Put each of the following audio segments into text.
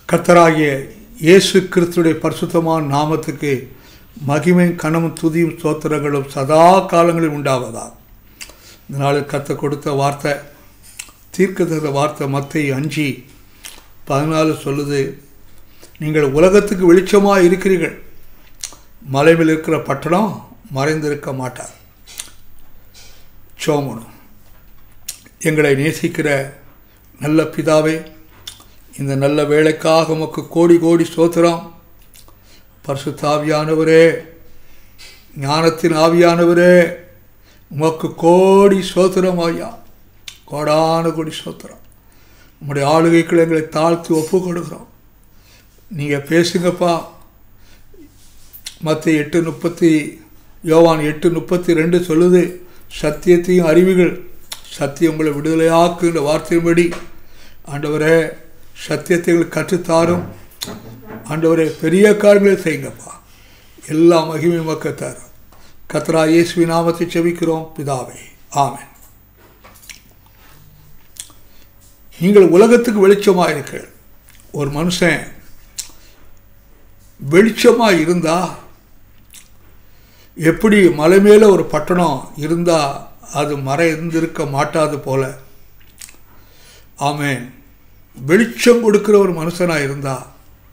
கர்த்தராகிய இயேசு கிறிஸ்துடைய பரிசுத்தமான நாமத்துக்கு மகிமை கனமும் துதியும் சோத்திரங்களும் சதா காலங்களில் உண்டாவதா இந்த நாளில் கத்த கொடுத்த வார்த்தை தீர்க்கதந்த வார்த்தை மத்தை அஞ்சு பதினாலு சொல்லுது நீங்கள் உலகத்துக்கு வெளிச்சமாக இருக்கிறீர்கள் மலைவில் இருக்கிற பட்டணம் மறைந்திருக்க மாட்டார் சோமனும் எங்களை நேசிக்கிற நல்ல பிதாவே இந்த நல்ல வேலைக்காக உமக்கு கோடி கோடி சோத்திரம் பரிசுத்தாவியானவரே ஞானத்தின் ஆவியானவரே உமக்கு கோடி சோத்திரம் ஐயா கோடான கோடி சோத்திரம் உங்களுடைய ஆளுகைக்குள் எங்களை தாழ்த்தி ஒப்பு கொடுக்குறோம் நீங்கள் பேசுங்கப்பா மற்ற எட்டு முப்பத்தி யோவான் எட்டு முப்பத்தி ரெண்டு சொல்லுது சத்தியத்தையும் அறிவுகள் சத்தியம் உங்களை விடுதலையாக்குன்ற வார்த்தையின்படி ஆண்டவரே சத்தியத்தை எங்களுக்கு கற்றுத்தாரும் ஆண்டவரே பெரிய காரியங்களை செய்யுங்கப்பா எல்லா மகிமை மக்கத்தார் கத்ரா இயேசுவி நாமத்தை செவிக்கிறோம் பிதாவே ஆமென் நீங்கள் உலகத்துக்கு வெளிச்சமாக இருக்க ஒரு மனுஷன் வெளிச்சமாக இருந்தால் எப்படி மலை மேலே ஒரு பட்டணம் இருந்தால் அது மறைந்திருக்க மாட்டாது போல ஆமேன் வெளிச்சம் கொடுக்குற ஒரு மனுஷனாக இருந்தால்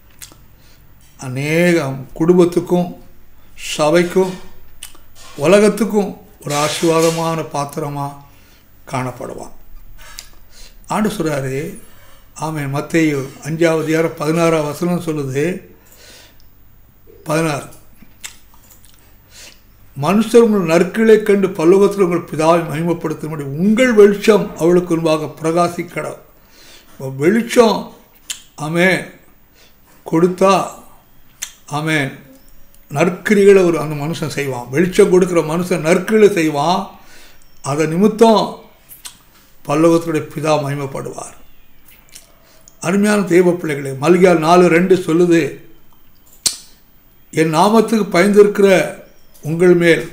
அநேகம் குடும்பத்துக்கும் சபைக்கும் உலகத்துக்கும் ஒரு ஆசீர்வாதமான பாத்திரமாக காணப்படுவான் ஆண்டு சொல்கிறாரு ஆமேன் மத்தையோ அஞ்சாவது யார பதினாறாம் வசனம் சொல்லுது பதினாறு மனுஷர் உங்கள் நற்களை கண்டு பல்லோகத்தில் உங்கள் பிதாவை மகிமைப்படுத்தும்படி உங்கள் வெளிச்சம் அவளுக்கு முன்பாக பிரகாசிக்கட வெளிச்சம் ஆமேன் கொடுத்தா ஆமேன் நற்கிரிகளை ஒரு அந்த மனுஷன் செய்வான் வெளிச்சம் கொடுக்குற மனுஷன் நற்கிரிகளை செய்வான் அதை நிமித்தம் பல்லவத்துடைய பிதா மகிமைப்படுவார் அருமையான தெய்வ பிள்ளைகளே மல்கியால் நாலு ரெண்டு சொல்லுது என் நாமத்துக்கு பயந்திருக்கிற உங்கள் மேல்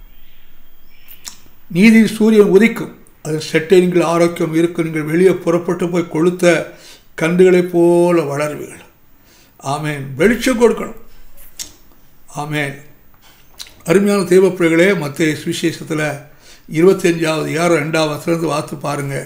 நீதி சூரியன் உதிக்கும் அது செட்டை நீங்கள் ஆரோக்கியம் இருக்கும் நீங்கள் வெளியே புறப்பட்டு போய் கொளுத்த கண்டுகளைப் போல வளருவீர்கள் ஆமேன் வெளிச்சம் கொடுக்கணும் ஆமேன் அருமையான தெய்வ பிள்ளைகளே மத்திய சுவிசேஷத்தில் இருபத்தஞ்சாவது யாரோ ரெண்டாவது வசனத்து வாத்து பாருங்கள்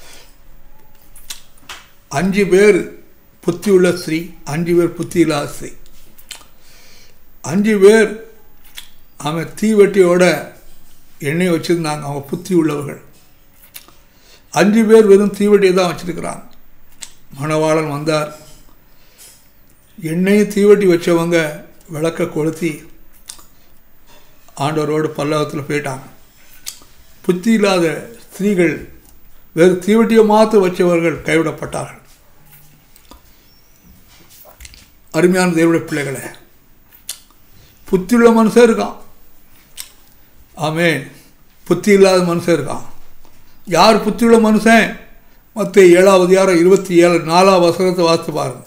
அஞ்சு பேர் புத்தி உள்ள ஸ்ரீ அஞ்சு பேர் புத்தி இல்லாத ஸ்ரீ அஞ்சு பேர் அவன் தீவெட்டியோட எண்ணெய் வச்சுருந்தாங்க அவங்க புத்தி உள்ளவர்கள் அஞ்சு பேர் வெறும் தீவெட்டியை தான் வச்சுருக்கிறாங்க மணவாளன் வந்தார் எண்ணெயும் தீவெட்டி வச்சவங்க விளக்க கொளுத்தி ஆண்டவரோடு பல்லவத்தில் போயிட்டாங்க புத்தி இல்லாத ஸ்திரீகள் வேறு தீவெட்டியை மாற்ற வச்சவர்கள் கைவிடப்பட்டார்கள் அருமையான தேவடைய பிள்ளைகளை புத்தியுள்ள மனுஷன் இருக்கான் ஆமே புத்தி இல்லாத மனுஷன் இருக்கான் யார் புத்தியுள்ள மனுஷன் மற்ற ஏழாவது யாரம் இருபத்தி ஏழு நாலாவது வசனத்தை வாசித்து பாருங்க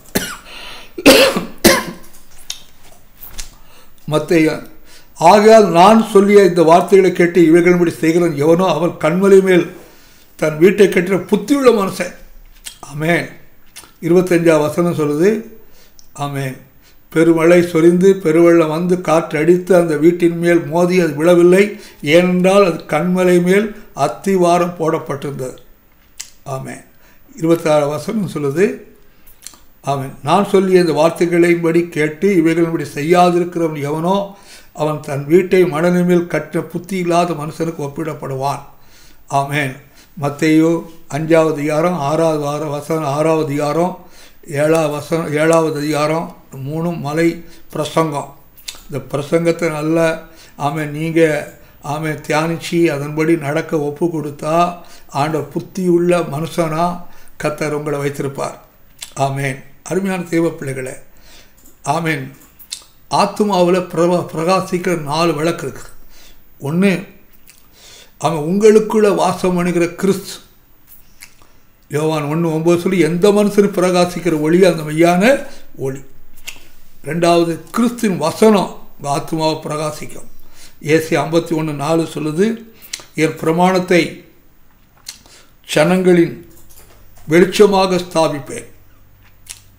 மற்ற ஆகையால் நான் சொல்லிய இந்த வார்த்தைகளை கேட்டு இவைகளின்படி செய்கிறவன் எவனோ அவன் கண்மலை மேல் தன் வீட்டை கட்டின புத்தியுள்ள மனுஷன் ஆமேன் இருபத்தஞ்சா வசனம் சொல்லுது ஆமேன் பெருமழை சொரிந்து பெருவெள்ளம் வந்து காற்று அடித்து அந்த வீட்டின் மேல் மோதி அது விழவில்லை ஏனென்றால் அது கண்மலை மேல் அத்திவாரம் போடப்பட்டிருந்தது ஆமேன் இருபத்தாறு வசனம் சொல்லுது ஆமேன் நான் சொல்லிய இந்த வார்த்தைகளின்படி கேட்டு இவைகளின்படி செய்யாதிருக்கிறவன் எவனோ அவன் தன் வீட்டை மணலி மேல் கற்ற புத்தி இல்லாத மனுஷனுக்கு ஒப்பிடப்படுவான் ஆமேன் மத்தையோ அஞ்சாவது அதிகாரம் ஆறாவது வாரம் வசனம் ஆறாவது அதிகாரம் ஏழாவது வசனம் ஏழாவது அதிகாரம் மூணும் மலை பிரசங்கம் இந்த பிரசங்கத்தை நல்ல ஆமே நீங்கள் ஆமே தியானித்து அதன்படி நடக்க ஒப்பு கொடுத்தா ஆண்ட புத்தி உள்ள மனுஷனாக கத்தர் உங்களை வைத்திருப்பார் ஆமேன் அருமையான தெய்வ பிள்ளைகளை ஆமேன் ஆத்மாவில் பிரபா பிரகாசிக்கிற நாலு விளக்கு இருக்கு ஒன்று அவன் உங்களுக்குள்ள வாசம் பண்ணுகிற கிறிஸ்து யோவான் ஒன்று ஒம்பது சொல்லி எந்த மனுஷனும் பிரகாசிக்கிற ஒளி அந்த மெய்யான ஒளி ரெண்டாவது கிறிஸ்தின் வசனம் ஆத்மாவை பிரகாசிக்கும் ஏசி ஐம்பத்தி ஒன்று நாலு சொல்லுது என் பிரமாணத்தை ஜனங்களின் வெளிச்சமாக ஸ்தாபிப்பேன்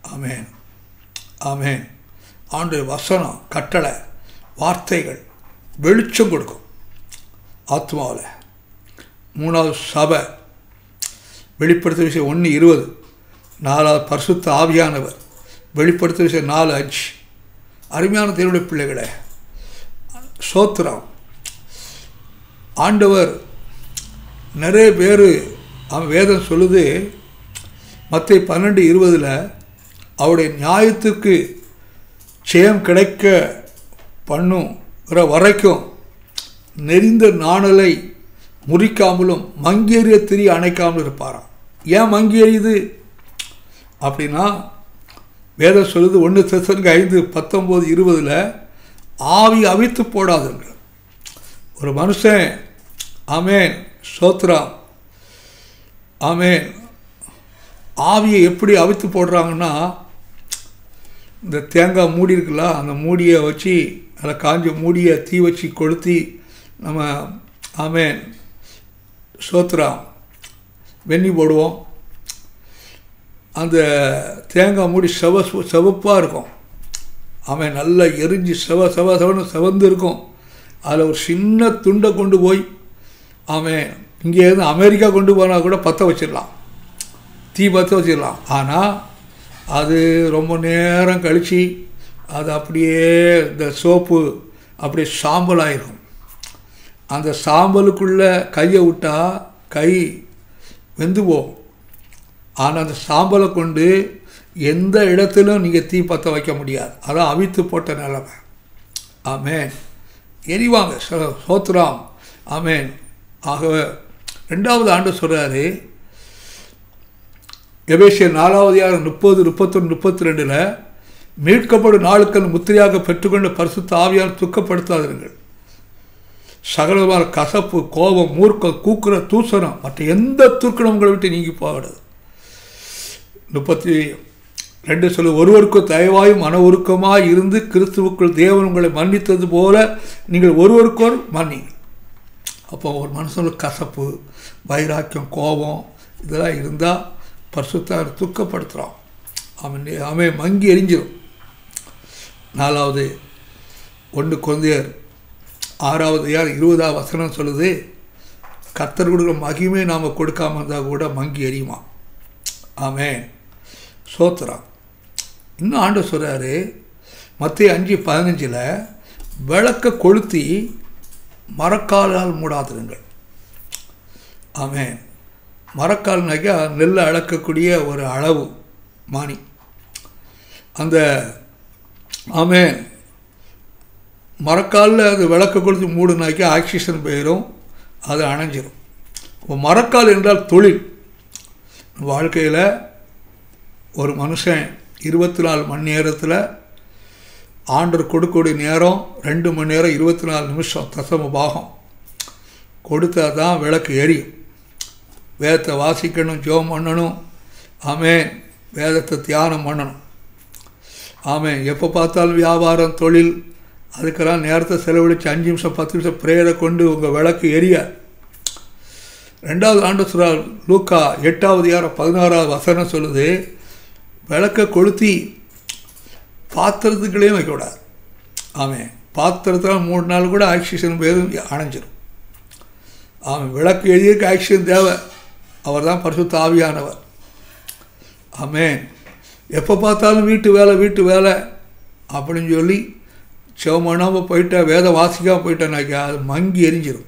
ஆமேன் ஆமேன் ஆண்டு வசனம் கட்டளை வார்த்தைகள் வெளிச்சம் கொடுக்கும் ஆத்மாவில் மூணாவது சபை வெளிப்படுத்த விஷயம் ஒன்று இருபது நாலாவது பரிசுத்த ஆவியானவர் வெளிப்படுத்த விஷயம் நாலு அஞ்சு அருமையான தேவனுடைய பிள்ளைகளே சோத்திரம் ஆண்டவர் நிறைய பேர் அவன் வேதம் சொல்லுது மற்ற பன்னெண்டு இருபதில் அவருடைய நியாயத்துக்கு ஜெயம் கிடைக்க பண்ணுங்கிற வரைக்கும் நெறிந்த நாணலை முறிக்காமலும் மங்கேறிய திரி அணைக்காமலும் இருப்பாராம் ஏன் மங்கேறியுது அப்படின்னா வேதம் சொல்லுது ஒன்று தெசனுக்கு ஐந்து பத்தொம்போது இருபதில் ஆவி அவித்து போடாதுங்க ஒரு மனுஷன் ஆமேன் சோத்ராம் ஆமேன் ஆவியை எப்படி அவித்து போடுறாங்கன்னா இந்த தேங்காய் மூடி இருக்குல்ல அந்த மூடியை வச்சு அதில் காஞ்ச மூடியை தீ வச்சு கொளுத்தி நம்ம ஆமேன் சோத்ராம் வெண்ணி போடுவோம் அந்த தேங்காய் மூடி செவ செவப்பாக இருக்கும் அவன் நல்லா எரிஞ்சு செவ செவ செவன்னு செவந்து இருக்கும் அதில் ஒரு சின்ன துண்டை கொண்டு போய் அவன் இங்கேருந்து அமெரிக்கா கொண்டு போனால் கூட பற்ற வச்சிடலாம் தீ பற்ற வச்சிடலாம் ஆனால் அது ரொம்ப நேரம் கழித்து அது அப்படியே இந்த சோப்பு அப்படியே சாம்பல் ஆயிரும் அந்த சாம்பலுக்குள்ளே கையை விட்டால் கை வெந்து போகும் ஆனால் அந்த சாம்பலை கொண்டு எந்த இடத்திலும் நீங்கள் தீ பற்ற வைக்க முடியாது அதான் அவித்து போட்ட நிலைமை ஆமேன் எரிவாங்க சோத்ராம் ஆமேன் ஆகவே ரெண்டாவது ஆண்டு சொல்கிறாரு எபேசியர் நாலாவது யார் முப்பது முப்பத்தொன்று முப்பத்தி ரெண்டில் மீட்கப்படும் நாளுக்கள் முத்திரையாக பெற்றுக்கொண்ட பரிசுத்த ஆவியால் துக்கப்படுத்தாதீர்கள் சகலமான கசப்பு கோபம் மூர்க்கம் கூக்குற தூசணம் மற்ற எந்த துர்க்கணங்களை விட்டு நீங்கி போகிறது முப்பத்தி ரெண்டு சொல்லு ஒருவருக்கு தயவாய் மன உருக்கமாக இருந்து கிறிஸ்துவுக்குள் தேவன் உங்களை மன்னித்தது போல நீங்கள் ஒருவருக்கொரு மன்னிங்க அப்போ ஒரு மனுஷனுக்கு கசப்பு வைராக்கியம் கோபம் இதெல்லாம் இருந்தால் பரிசுத்தார் துக்கப்படுத்துகிறான் அவன் அவன் மங்கி எரிஞ்சிடும் நாலாவது ஒன்று குழந்தையர் ஆறாவது யார் இருபதாவது வசனம் சொல்லுது கத்தர் கொடுக்குற மகிமை நாம் கொடுக்காம இருந்தால் கூட மங்கி எரியுமா ஆமேன் சோத்துறான் இன்னும் ஆண்டு சொல்கிறாரு மத்திய அஞ்சு பதினஞ்சில் விளக்க கொளுத்தி மரக்காலால் மூடாதிருங்கள் ஆமேன் மரக்கால்னாக்கா நெல் அளக்கக்கூடிய ஒரு அளவு மானி அந்த ஆமேன் மரக்காலில் அது விளக்க கொளுத்தி மூடுனாக்கா ஆக்சிஜன் போயிடும் அது அணைஞ்சிரும் இப்போ மரக்கால் என்றால் தொழில் வாழ்க்கையில் ஒரு மனுஷன் இருபத்தி நாலு மணி நேரத்தில் ஆண்டர் கொடுக்கக்கூடிய நேரம் ரெண்டு மணி நேரம் இருபத்தி நாலு நிமிஷம் தசம பாகம் கொடுத்தா தான் விளக்கு எரியும் வேதத்தை வாசிக்கணும் ஜோம் பண்ணணும் ஆமேன் வேதத்தை தியானம் பண்ணணும் ஆமேன் எப்போ பார்த்தாலும் வியாபாரம் தொழில் அதுக்கெல்லாம் நேரத்தை செலவழித்து அஞ்சு நிமிஷம் பத்து நிமிஷம் ப்ரேயரை கொண்டு உங்கள் விளக்கு எரிய ரெண்டாவது ஆண்டு சொல்கிறார் லூக்கா எட்டாவது யாரம் பதினாறாவது வசனம் சொல்லுது விளக்கை கொளுத்தி பாத்திரத்துக்குள்ளேயும் வைக்கக்கூடாது ஆமாம் பாத்திரத்தில் மூணு நாள் கூட ஆக்சிஜன் போய் அணைஞ்சிரும் ஆமாம் விளக்கு எழுதியதுக்கு ஆக்சிஜன் தேவை அவர் தான் பரிசுத்த ஆவியானவர் ஆமேன் எப்போ பார்த்தாலும் வீட்டு வேலை வீட்டு வேலை அப்படின்னு சொல்லி செவமணாமல் போயிட்டா வேத வாசிக்காமல் போயிட்டேனாக்கா அது மங்கி எரிஞ்சிடும்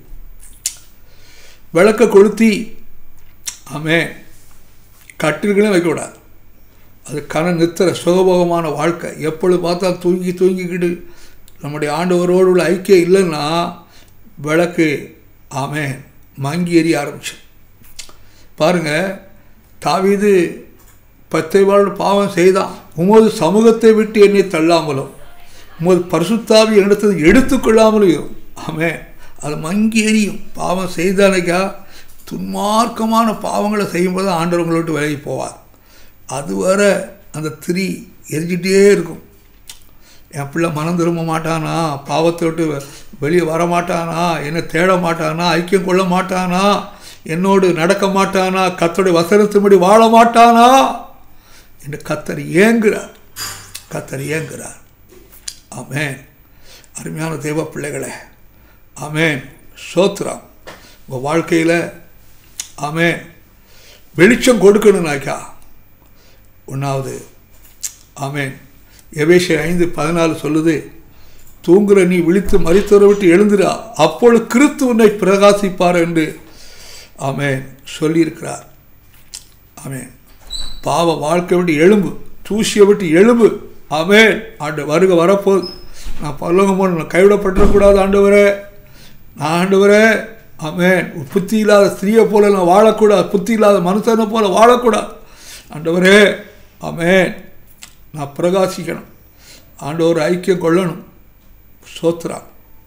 விளக்க கொளுத்தி ஆமே கட்டில்களையும் வைக்கக்கூடாது அது கன நித்திர சுகபோகமான வாழ்க்கை எப்பொழுது பார்த்தா தூங்கி தூங்கிக்கிட்டு நம்முடைய ஆண்டவரோடு உள்ள ஐக்கியம் இல்லைன்னா விளக்கு ஆமே மங்கி எரிய ஆரம்பிச்சு பாருங்கள் தாவீது பத்தை வாழ் பாவம் செய்தான் உமது சமூகத்தை விட்டு என்னை தள்ளாமலும் உமது பரிசுத்தாவி என்னிடத்தை எடுத்துக்கொள்ளாமலும் ஆமே அது மங்கி எரியும் பாவம் செய்தானைக்கா துன்மார்க்கமான பாவங்களை செய்யும்போது ஆண்டவங்களை விட்டு விலகி போவார் அதுவரை அந்த திரி எரிஞ்சிட்டே இருக்கும் என் பிள்ளை மனம் திரும்ப மாட்டானா பாவத்தை விட்டு வெளியே வர மாட்டானா என்னை தேட மாட்டானா ஐக்கியம் கொள்ள மாட்டானா என்னோடு நடக்க மாட்டானா கத்தோடைய வசனத்தின்படி வாழ மாட்டானா என்று கத்தர் ஏங்குகிறார் கத்தர் ஏங்குகிறார் ஆமேன் அருமையான தெய்வ பிள்ளைகளே ஆமேன் சோத்ரம் உங்கள் வாழ்க்கையில் ஆமேன் வெளிச்சம் கொடுக்கணும்னாக்கா ஒன்றாவது ஆமேன் எவேஷை ஐந்து பதினாலு சொல்லுது தூங்குற நீ விழித்து மறித்தவரை விட்டு எழுந்துடா அப்பொழுது கிறிஸ்து உன்னை பிரகாசிப்பார் என்று ஆமேன் சொல்லியிருக்கிறார் ஆமேன் பாவ வாழ்க்கை விட்டு எலும்பு தூசியை விட்டு எலும்பு ஆமேன் ஆண்டு வருக வரப்போகுது நான் பல்லவங்க போன நான் கைவிடப்பட்டுறக்கூடாது ஆண்டவரே நான் ஆண்டவரே ஆமேன் புத்தி இல்லாத ஸ்திரீயை போல நான் வாழக்கூடாது புத்தி இல்லாத மனுஷனை போல வாழக்கூடாது ஆண்டவரே ஆமேன் நான் பிரகாசிக்கணும் ஆண்டவர் ஐக்கியம் கொள்ளணும் சோத்ரா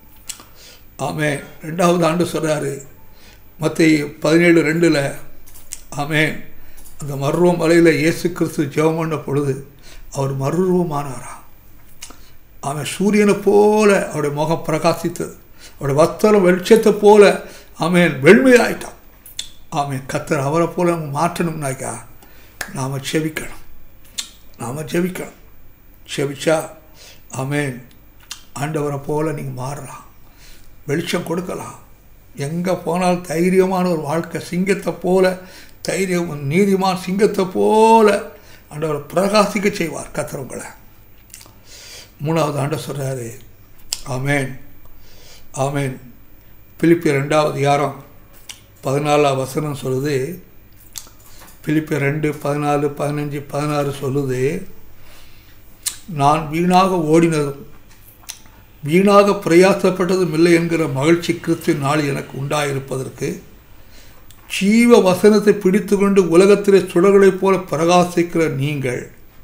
ஆமே ரெண்டாவது ஆண்டு சொல்கிறாரு மற்ற பதினேழு ரெண்டில் ஆமேன் அந்த மர்வம் மலையில் இயேசு கிறிஸ்து ஜெபம் பண்ண பொழுது அவர் மறுரூபமானாரா அவன் சூரியனை போல அவருடைய முகம் பிரகாசித்தது அவருடைய வஸ்திரம் வெளிச்சத்தை போல அவன் வெண்மையாயிட்டான் அவன் கத்தர் அவரை போல நம்ம மாற்றணும்னாக்கா நாம் செவிக்கணும் நாம் ஜெபிக்கணும் செவிச்சா ஆமேன் ஆண்டவரை போல் நீங்கள் மாறலாம் வெளிச்சம் கொடுக்கலாம் எங்கே போனாலும் தைரியமான ஒரு வாழ்க்கை சிங்கத்தை போல தைரியம் நீதிமான சிங்கத்தை போல ஆண்டவரை பிரகாசிக்க செய்வார் கத்துறவங்களை மூணாவது ஆண்ட சொல்கிறாரு ஆமேன் ஆமேன் பிலிப்பிய ரெண்டாவது யாரம் பதினாலாம் வசனம் சொல்லுது பிலிப்பிய ரெண்டு பதினாலு பதினஞ்சு பதினாறு சொல்லுது நான் வீணாக ஓடினதும் வீணாக பிரயாசப்பட்டதும் இல்லை என்கிற மகிழ்ச்சி கிறிஸ்து நாள் எனக்கு உண்டாயிருப்பதற்கு ஜீவ வசனத்தை பிடித்து கொண்டு உலகத்திலே சுடர்களைப் போல பிரகாசிக்கிற நீங்கள்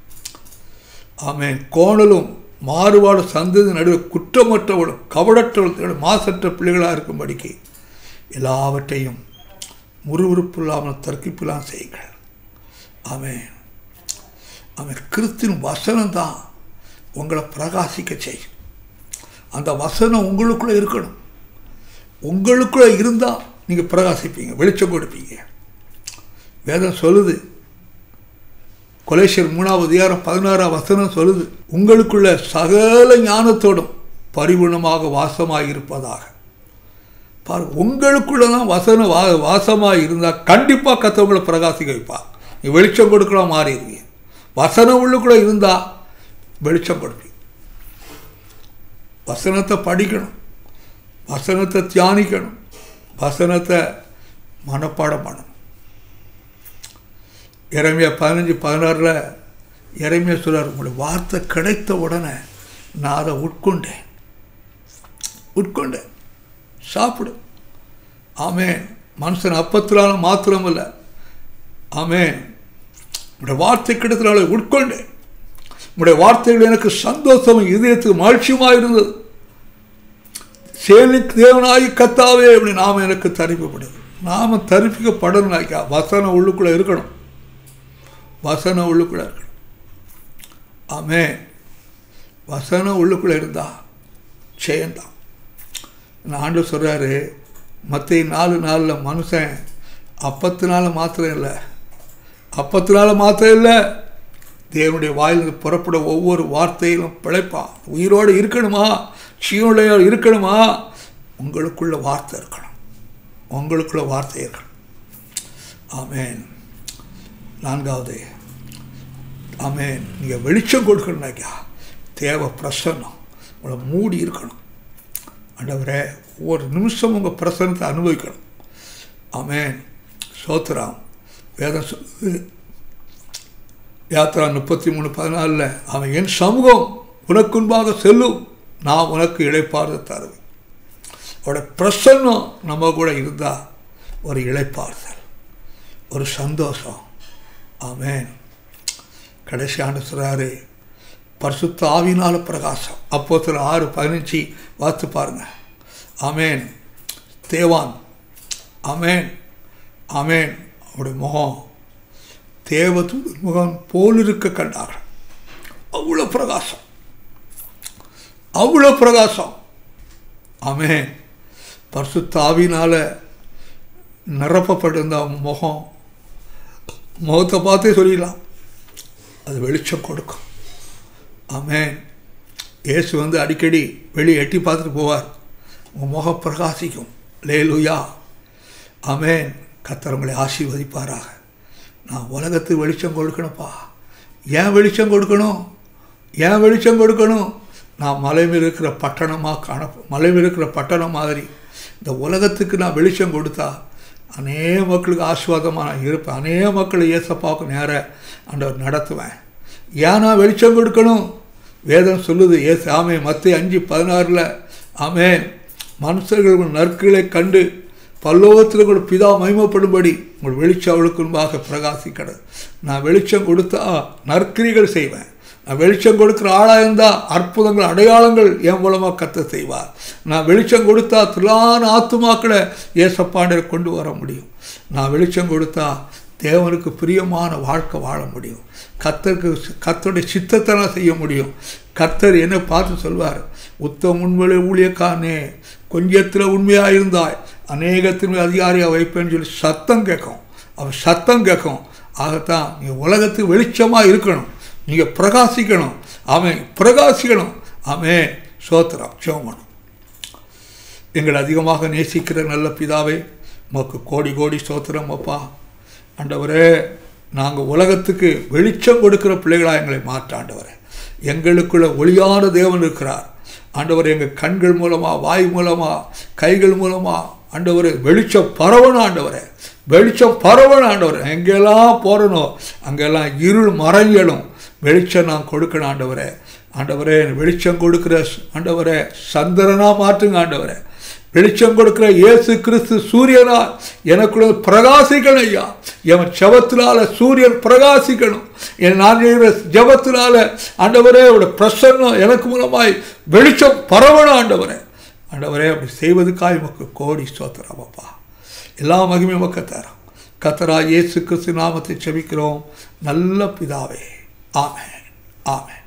ஆமேன் கோணலும் மாறுபாடு சந்ததி நடுவில் குற்றமற்றவளும் கவடற்றவளும் மாசற்ற பிள்ளைகளாக இருக்கும்படிக்கு எல்லாவற்றையும் முறுமுறுப்பில்லாமல் தர்க்கிப்பில்லாம் செய்யுங்கள் ஆமேன் அவன் கிறிஸ்தின் வசனம் தான் உங்களை பிரகாசிக்க செய்யும் அந்த வசனம் உங்களுக்குள்ளே இருக்கணும் உங்களுக்குள்ளே இருந்தால் நீங்கள் பிரகாசிப்பீங்க வெளிச்சம் கொடுப்பீங்க வேதம் சொல்லுது கொலேஷர் மூணாவது அதிகாரம் பதினாறாம் வசனம் சொல்லுது உங்களுக்குள்ள சகல ஞானத்தோடும் பரிபூர்ணமாக வாசமாக இருப்பதாக பாரு உங்களுக்குள்ள தான் வசனம் வா வாசமாக இருந்தால் கண்டிப்பாக கத்தவங்களை பிரகாசிக்க வைப்பா நீ வெளிச்சம் கொடுக்கலாம் மாறிடுவீங்க வசனம் உள்ளுக்குள்ளே இருந்தால் வெளிச்சம் கொடுப்பீங்க வசனத்தை படிக்கணும் வசனத்தை தியானிக்கணும் வசனத்தை மனப்பாடம் பண்ணணும் இறமையா பதினஞ்சு பதினாறில் இறமையா சொல்கிறார் உங்களுடைய வார்த்தை கிடைத்த உடனே நான் அதை உட்கொண்டேன் உட்கொண்டேன் சாப்பிடு ஆமே மனுஷன் அப்பத்தினால மாத்திரம் இல்லை ஆமே உடைய வார்த்தை கிடைத்தனால உட்கொண்டேன் உடைய வார்த்தைகள் எனக்கு சந்தோஷமும் இதயத்துக்கு மகிழ்ச்சியுமாக இருந்தது சேனிக்கு தேவனாகி கத்தாவே அப்படி நாம் எனக்கு தரிப்பிப்படுது நாம் தரிப்பிக்கப்படணும்னாக்கா வசனம் உள்ளுக்குள்ளே இருக்கணும் வசனம் உள்ளுக்குள்ளே இருக்கணும் ஆமே வசனம் உள்ளுக்குள்ளே இருந்தால் செய்யந்தான் நான் ஆண்டு சொல்கிறாரு மற்ற நாலு நாளில் மனுஷன் அப்பத்தினால மாத்திரம் இல்லை அப்பத்தினால மாத்திரம் இல்லை தேவனுடைய வாயிலிருந்து புறப்பட ஒவ்வொரு வார்த்தையிலும் பிழைப்பான் உயிரோடு இருக்கணுமா சீனுடைய இருக்கணுமா உங்களுக்குள்ள வார்த்தை இருக்கணும் உங்களுக்குள்ள வார்த்தை இருக்கணும் ஆமேன் நான்காவது ஆமேன் நீங்கள் வெளிச்சம் கொடுக்கணுனாக்கா தேவை பிரசன்னம் உங்களை மூடி இருக்கணும் ஆண்டவரே ஒவ்வொரு நிமிஷம் உங்கள் பிரசனத்தை அனுபவிக்கணும் ஆமேன் சோத்ராம் வேதம் சொல்லுது யாத்திரா முப்பத்தி மூணு பதினாலில் அவன் என் சமூகம் உனக்குன்பாக செல்லும் நான் உனக்கு இழைப்பார்ந்து தருவேன் அவட பிரசன்னம் நம்ம கூட இருந்தால் ஒரு இழைப்பாறுதல் ஒரு சந்தோஷம் ஆமேன் கடைசி ஆண்டு சொல்கிறாரு பரிசுத்த ஆவினால பிரகாசம் அப்போ சில ஆறு பதினஞ்சு வாத்து பாருங்க ஆமேன் தேவான் ஆமேன் ஆமேன் அவருடைய முகம் தேவத்து முகம் போல் இருக்க கண்டார்கள் அவ்வளோ பிரகாசம் அவ்வளோ பிரகாசம் ஆமேன் பரிசுத்தாவினால் நிரப்பப்பட்டிருந்த முகம் முகத்தை பார்த்தே சொல்லிடலாம் அது வெளிச்சம் கொடுக்கும் ஆமென் இயேசு வந்து அடிக்கடி வெளியே எட்டி பார்த்துட்டு போவார் உங்கள் முகம் பிரகாசிக்கும் லேலுயா ஆமென் கர்த்தர் உங்களை ஆசீர்வதிப்பாராக நான் உலகத்துக்கு வெளிச்சம் கொடுக்கணும்ப்பா ஏன் வெளிச்சம் கொடுக்கணும் ஏன் வெளிச்சம் கொடுக்கணும் நான் மலை மேல் இருக்கிற பட்டணமாக காண மலை மேல் இருக்கிற பட்டணம் மாதிரி இந்த உலகத்துக்கு நான் வெளிச்சம் கொடுத்தா அநேக மக்களுக்கு ஆசீர்வாதமாக நான் இருப்பேன் அநேக மக்களை ஏசப்பாவுக்கு நேர ஆண்டவர் நடத்துவேன் ஏன் நான் வெளிச்சம் கொடுக்கணும் வேதம் சொல்லுது ஏசு ஆமே மத்திய அஞ்சு பதினாறில் ஆமே மனுஷர்கள் உங்கள் நற்களை கண்டு பல்லோகத்தில் கூட பிதா மகிமைப்படும்படி உங்கள் வெளிச்சம் அவளுக்கு முன்பாக பிரகாசிக்கிறது நான் வெளிச்சம் கொடுத்தா நற்கிரிகள் செய்வேன் நான் வெளிச்சம் கொடுக்குற ஆளாக இருந்தால் அற்புதங்கள் அடையாளங்கள் என் மூலமாக கத்த செய்வார் நான் வெளிச்சம் கொடுத்தா திரளான ஆத்துமாக்களை ஏசப்பாண்டர் கொண்டு வர முடியும் நான் வெளிச்சம் கொடுத்தா தேவனுக்கு பிரியமான வாழ்க்கை வாழ முடியும் கத்தருக்கு கத்தருடைய சித்தத்தை நான் செய்ய முடியும் கர்த்தர் என்ன பார்த்து சொல்வார் உத்தம உண்மையிலே ஊழியக்காரனே கொஞ்சத்தில் உண்மையாக இருந்தாய் அநேகத்தின் அதிகாரியாக வைப்பேன்னு சொல்லி சத்தம் கேட்கும் அவர் சத்தம் கேட்கும் ஆகத்தான் நீங்கள் உலகத்துக்கு வெளிச்சமாக இருக்கணும் நீங்கள் பிரகாசிக்கணும் அவன் பிரகாசிக்கணும் அவன் சோத்திரம் சோமனும் எங்களை அதிகமாக நேசிக்கிற நல்ல பிதாவே உமக்கு கோடி கோடி சோத்திரம் அப்பா ஆண்டவரே நாங்கள் உலகத்துக்கு வெளிச்சம் கொடுக்கிற பிள்ளைகளாக எங்களை மாற்ற ஆண்டவரே எங்களுக்குள்ள ஒளியான தேவன் இருக்கிறார் ஆண்டவர் எங்கள் கண்கள் மூலமாக வாய் மூலமாக கைகள் மூலமாக ஆண்டவர் வெளிச்சம் பரவணும் ஆண்டவரே வெளிச்சம் பரவணும் ஆண்டவர் எங்கெல்லாம் போகிறனோ அங்கெல்லாம் இருள் மறைங்களும் வெளிச்சம் நான் கொடுக்கணும் ஆண்டவரே ஆண்டவரே வெளிச்சம் கொடுக்குற ஆண்டவரே சந்திரனா மாற்றுங்க ஆண்டவரே வெளிச்சம் கொடுக்கிற இயேசு கிறிஸ்து சூரியனா எனக்குள்ள பிரகாசிக்கணும் ஐயா என் ஜபத்தினால சூரியன் பிரகாசிக்கணும் என் நான் செய்கிற ஜபத்தினால ஆண்டவரே அவருடைய பிரசன்னம் எனக்கு மூலமாய் வெளிச்சம் பரவணும் ஆண்டவரே ஆண்டவரே அப்படி செய்வதுக்காக நமக்கு கோடி ஸ்தோத்திரம் அப்பா எல்லா மகிமையும் நமக்கு தரோம் கத்தரா இயேசு கிறிஸ்து நாமத்தை செபிக்கிறோம் நல்ல பிதாவே ஆமென் ஆமென்